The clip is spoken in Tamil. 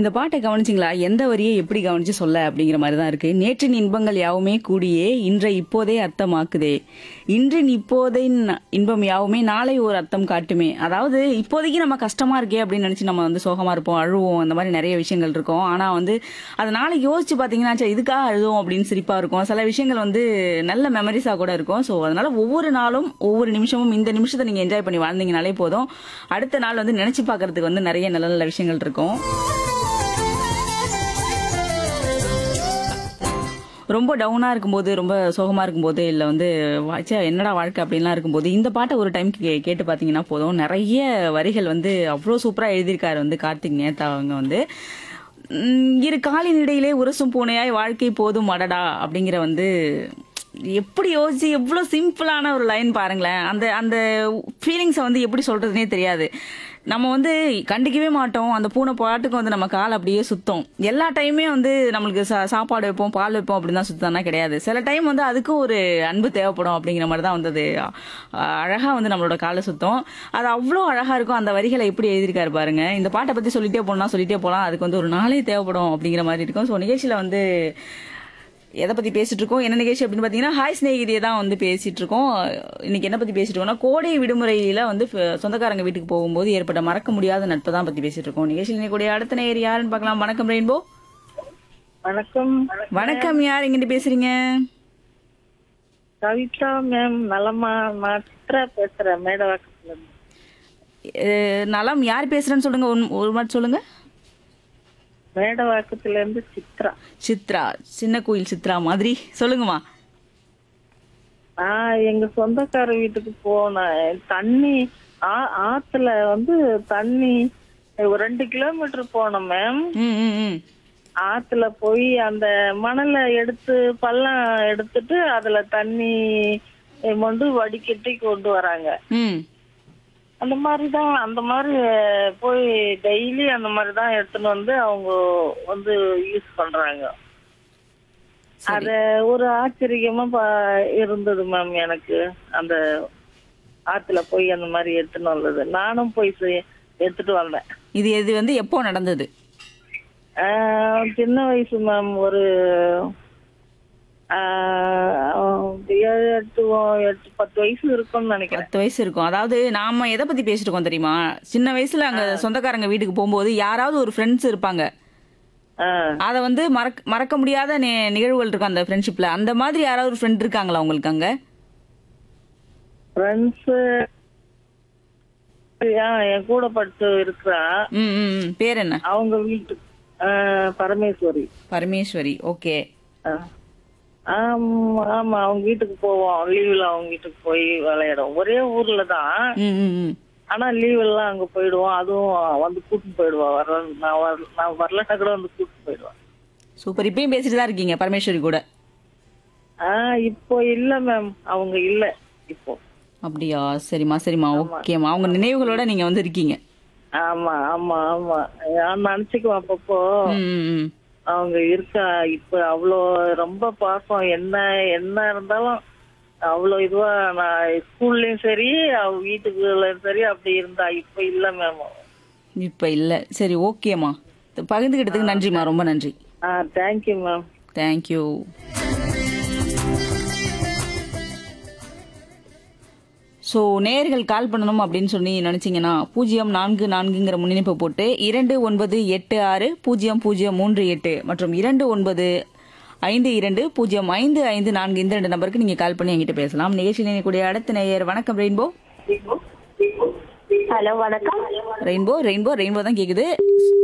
இந்த பாட்டை கவனிச்சிங்களா எந்த வரியை எப்படி கவனிச்சு சொல்ல அப்படிங்கிற மாதிரி தான் இருக்கு நேற்றின் இன்பங்கள் யாவுமே கூடியே இன்றை இப்போதே அர்த்தமாக்குதே இன்றின் இப்போதே ந- இன்பம் யாவுமே நாளை ஒரு அர்த்தம் காட்டுமே அதாவது இப்போதைக்கு நம்ம கஷ்டமா இருக்கே அப்படின்னு நினைச்சு நம்ம வந்து சோகமா இருப்போம் அழுவோம் அந்த மாதிரி நிறைய விஷயங்கள் இருக்கும் ஆனா வந்து அதை நாளைக்கு யோசிச்சு பாத்தீங்கன்னா சே, இதுக்காக அழுதும் அப்படின்னு சிரிப்பா இருக்கும் சில விஷயங்கள் வந்து நல்ல மெமரிஸா கூட இருக்கும் ஸோ அதனால ஒவ்வொரு நாளும் ஒவ்வொரு நிமிஷமும் இந்த நிமிஷத்தை நீங்க என்ஜாய் பண்ணி வாழ்ந்தீங்கனாலே போதும் அடுத்த நாள் வந்து நினைச்சு பார்க்கறதுக்கு வந்து நிறைய நல்ல நல்ல விஷயங்கள் இருக்கும் ரொம்ப டவுனா இருக்கும்போது ரொம்ப சோகமா இருக்கும்போது இல்ல வந்து வாச்சா என்னடா வாழ்க்கை அப்படின்லாம் இருக்கும்போது இந்த பாட்டை ஒரு டைம் கேட்டு பாத்தீங்கன்னா போதும் நிறைய வரிகள் வந்து அவ்வளோ சூப்பரா எழுதியிருக்காரு வந்து கார்த்திக் நேத்தா அவங்க வந்து உம், இரு காலின் இடையிலே உரசும் பூனையாய் வாழ்க்கை போதும் அடடா அப்படிங்கிற வந்து எப்படி யோசிச்சு எவ்வளோ சிம்பிளான ஒரு லைன் பாருங்களேன் அந்த அந்த ஃபீலிங்ஸை வந்து எப்படி சொல்றதுனே தெரியாது நம்ம வந்து கண்டுக்கவே மாட்டோம் அந்த பூனை பாட்டுக்கு வந்து நம்ம கால் அப்படியே சுத்தம் எல்லா டைமே வந்து நம்மளுக்கு சா- சாப்பாடு வைப்போம் பால் வைப்போம் அப்படின்னு தான் சுத்தம்னா கிடையாது சில டைம் வந்து அதுக்கும் ஒரு அன்பு தேவைப்படும் அப்படிங்கிற மாதிரி தான் வந்து அது அஹ், அழகா வந்து நம்மளோட காலை சுத்தம் அது அவ்வளோ அழகா இருக்கும் அந்த வரிகளை எப்படி எழுதியிருக்காரு பாருங்க இந்த பாட்டை பத்தி சொல்லிட்டே போனா சொல்லிட்டே போலாம் அதுக்கு வந்து ஒரு நாளே தேவைப்படும் அப்படிங்கிற மாதிரி இருக்கும் ஸோ நிகழ்ச்சியில வந்து எதை பத்தி பேசிட்டு இருக்கோம் என்ன நிகழ்ச்சி அப்படின்னு பாத்தீங்கன்னா ஹாய் ஸ்நேகிதியை தான் வந்து பேசிட்டு இருக்கோம் இன்னைக்கு என்ன பத்தி பேசிட்டு இருக்கோம்னா கோடை விடுமுறையில வந்து ஃப- சொந்தக்காரங்க வீட்டுக்கு போகும்போது ஏற்பட்ட மறக்க முடியாத நட்பை தான் பத்தி பேசிட்டு இருக்கோம் நிகழ்ச்சியில் இன்னைக்கு அடுத்த நேர் யாருன்னு பார்க்கலாம் வணக்கம் ரெயின்போ வணக்கம் வணக்கம் யார் எங்கிட்டு பேசுறீங்க கவிதா மேம் நலமா நான் சித்ரா பேசுறேன் மேடவாக்கத்துல இருந்து அஹ், நலம் யார் பேசுறேன்னு சொல்லுங்க ஒரு- ஒரு மாதிரி சொல்லுங்க மேடவாக்கத்துல இருந்து சித்ரா சித்ரா சின்ன கோயில் சித்ரா மாதிரி சொல்லுங்கம்மா நான் எங்க சொந்தக்கார வீட்டுக்கு போனேன் தண்ணி ஆ- ஆத்துல வந்து தண்ணி ஒரு ரெண்டு கிலோமீட்டர் போனோம் மேம் ம் ம் ம் ஆத்துல போய் அந்த மணலை எடுத்து பள்ளம் எடுத்துட்டு அதுல தண்ணி கொண்டு வடிகட்டி கொண்டு வராங்க ம் அந்த மாதிரி தான் அந்த மாதிரி போய் டெய்லி அந்த மாதிரி தான் எடுத்துன்னு வந்து அவங்க வந்து யூஸ் பண்றாங்க அத ஒரு ஆச்சரியமா பா- இருந்தது மேம் எனக்கு அந்த ஆத்துல போய் அந்த மாதிரி எடுத்துன்னு வந்தது நானும் போய் செய்- எடுத்துட்டு வந்தேன் இது இது வந்து எப்போ நடந்தது ஆஹ் சின்ன வயசு மேம் ஒரு ஆஹ் ஏழு எட்டு எட்டு பத்து வயசு இருக்கும்னு நினைக்கிறேன் பத்து வயசு இருக்கும் அதாவது நாம எதை பத்தி பேசிட்டு இருக்கோம் தெரியுமா சின்ன வயசுல அங்க சொந்தக்காரங்க வீட்டுக்கு போகும்போது யாராவது ஒரு ஃப்ரெண்ட்ஸ் இருப்பாங்க ஆஹ் அத வந்து மறக்க மறக்க முடியாத நி- நிகழ்வுகள் இருக்கும் அந்த ஃப்ரெண்ட்ஷிப்ல அந்த மாதிரி யாராவது ஒரு ஃப்ரெண்ட் இருக்காங்களா உங்களுக்கு அங்க ஃப்ரெண்ட்ஸ் என் கூட படிச்சு இருக்கிறா ம் ம் ம். பேர் என்ன அவங்க வீட்டு ஆஹ் பரமேஸ்வரி பரமேஸ்வரி ஓகே ஆஹ் ஆமா ஆமா அவங்க வீட்டுக்கு போவோம் லீவ்ல அவங்க வீட்டுக்கு போய் விளையாடுவோம் ஒரே ஊர்ல தான் ம் ம் ம் ஆனா லீவ் எல்லாம் அங்க போயிடுவோம் அதுவும் வந்து கூட்டிட்டு போயிடுவா வர நான் வர நான் வரலன்னா கூட வந்து கூட்டிட்டு போயிடுவான் சூப்பர் இப்பயும் பேசிட்டு தான் இருக்கீங்க பரமேஸ்வரி கூட ஆஹ் இப்போ இல்ல மேம் அவங்க இல்ல இப்போ அப்படியா சரிம்மா சரிம்மா ஓகேம்மா அவங்க நினைவுகளோட நீங்க வந்து இருக்கீங்க ஆமா ஆமா ஆமா நான் நினைச்சுக்குவேன் அப்பப்போ ம் ம் ம் அவங்க இருக்கா இப்ப அவ்வளோ ரொம்ப பாசம் என்ன என்ன இருந்தாலும் அவ்வளோ இதுவா நான் ஸ்கூல்லயும் சரி அவ வீட்டுக்குள்ளயும் சரி அப்படி இருந்தா இப்ப இல்ல மேம் இப்ப இல்ல சரி ஓகேம்மா பகிர்ந்துகிட்டதுக்கு நன்றிம்மா ரொம்ப நன்றி ஆ தேங்க்யூ மேம் தேங்க்யூ ஸோ நேர்கள் கால் பண்ணணும் அப்படின்னு சொல்லி நினைச்சீங்கன்னா பூஜ்ஜியம் நான்கு நான்குங்கிற முன்னிணைப்பு போட்டு இரண்டு ஒன்பது எட்டு ஆறு பூஜ்ஜியம் பூஜ்ஜியம் மூன்று எட்டு மற்றும் இரண்டு ஒன்பது ஐந்து இரண்டு பூஜ்ஜியம் ஐந்து ஐந்து நான்கு இந்த ரெண்டு நம்பருக்கு நீங்க கால் பண்ணி என்கிட்ட பேசலாம் நிகழ்ச்சியில் இணையக்கூடிய அடுத்த நேயர் வணக்கம் ரெயின்போ ஹலோ வணக்கம் ரெயின்போ ரெயின்போ ரெயின்போ தான் கேக்குது